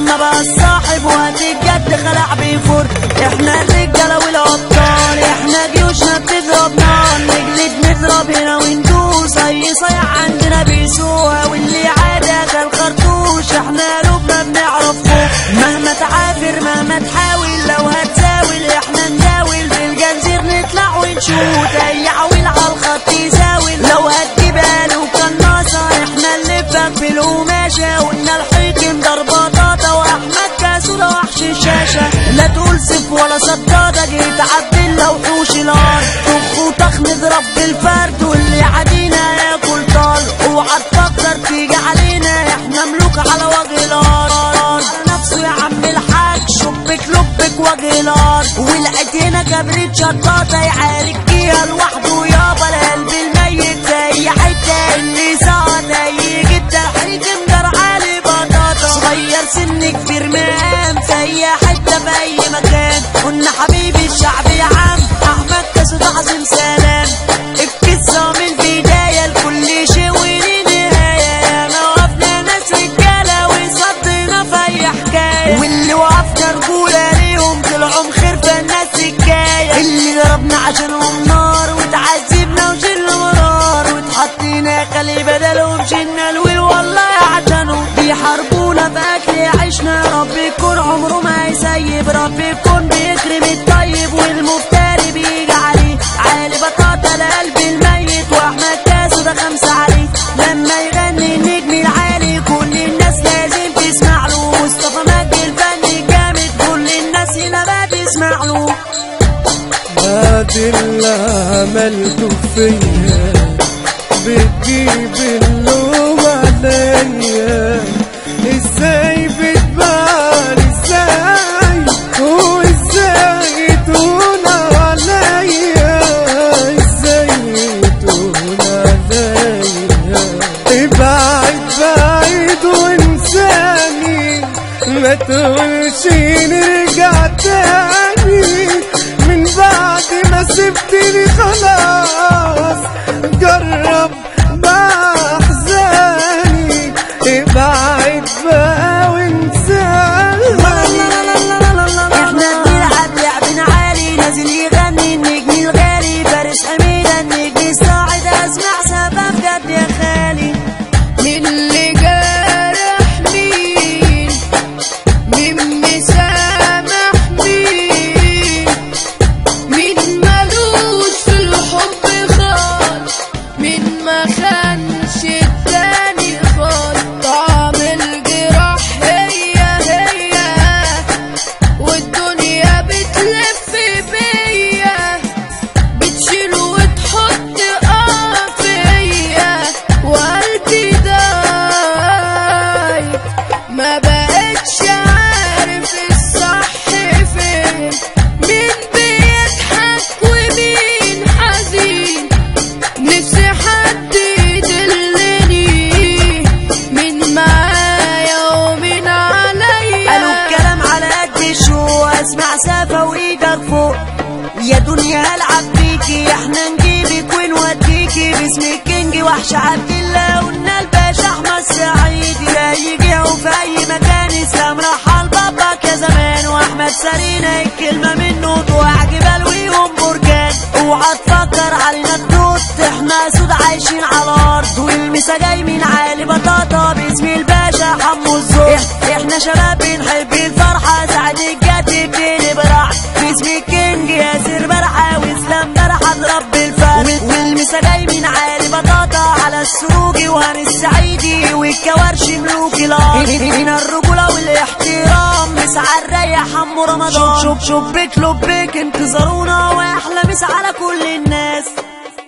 لما بقى الصاحب وقت الجد خلع بيفر احنا الرجاله والابطال احنا جيوشنا بتضرب نار نجلد نضرب هنا وندوس اي صيع عندنا بيسوها واللي عادة الخرطوش احنا قلوبنا بنعرف فوق مهما تعافر مهما تحاول لو هتزاول احنا نداول بالجنزير نطلع ونشوت اي عويل على الخط يزاول لو هتجيبها له قناصة احنا نلفك بالقماشة قلنا الحكم ضربة طاطا واحمد كاسولة وحش الشاشة لا تقول سيف ولا صدادة جيت عدل لو حوش الارض طخ وطخ نضرب بالفرد واللي عدينا ياكل طال اوعى تفكر تيجي علينا احنا ملوك على وجه الارض نفسه يا عم الحاج شبك لبك وجه الارض ولقيت هنا كبريت شطاطة يعارك فيها لوحده يابا القلب الميت زي حتة اللي سقط اي جدة حيجم جرى علي بطاطا صغير سن كبير مقام في اي حتة في اي مكان قلنا حبيبي الشعب يا عم احمد كاسود عظيم سلام القصة من البداية لكل شيء وليه نهاية يا ما وقفنا ناس رجالة وصدنا في اي حكاية واللي وقفنا رجولة ليهم طلعوا مخرفة الناس حكاية اللي ضربنا عشانهم نار وتعذبنا وشلنا مرار وتحطينا خلي بدلهم شلنا الويل والله عشانهم بيحاربونا في اكل عيشنا رب يكون عمره ما يسيب رب يكون بيكرم الطيب والمفتري بيجي عليه عالي بطاطا لقلب الميت واحمد كاسو ده خمسة عليه لما يغني النجم العالي كل الناس لازم تسمع له مصطفى مجدي الفني جامد كل الناس هنا ما تسمع له بعد اللي عملته فيا بتجيب اللوم عليا ازاي بتبالي ازاي وازاي تهون عليا ازاي تهون عليا ابعد بعيد وانساني ما تقولش نرجع تاني من بعد ما سبتني خلاص جرب بأحزاني ابعد بقى وانساني احنا بنلعب لعب عالي نازل يغني النجم الغالي فارس حميدة النجم الصاعد اسمع سبب جد يا خالي مين اللي جارح مين مين مسامح مين مين ملوش في الحب خالص مين ما خانش التاني خالص طعم الجراح هي هي والدنيا بتلف بيا بتشيل وتحط اه فيا وقلبي داي ما بقتش عارف الصح فين مين بيضحك ومين حزين نفسي حد يدلني مين معايا ومين عليا قالوا الكلام على قد الشو اسمع سافة وايدك فوق يا دنيا هلعب بيكي احنا نجيبك ونوديكي باسم الكينج وحش عبد الله قلنا الباشا احمد سعيد لا يجي وفي اي مكان اسلام رحل باباك يا زمان واحمد سرينا الكلمه منه توقع جبال ويهم بركان اوعى تفكر علينا الدود احنا سود عايشين على الارض والمسا جاي من عالي بطاطا باسم الباشا حمو الزور احنا شباب بنحب الفرحه سعد الجد بتقلب رعد باسم الكينج ياسر برحه واسلام برحه ضرب الفرد والمسا جاي من عالي بطاطا على السروجي وهاني السعيدي والكوارش ملوك الارض هنا الرجوله والاحترام مسعى الريح حمو رمضان شوف شوف شبك لبك انتظرونا واحلى مسا على كل الناس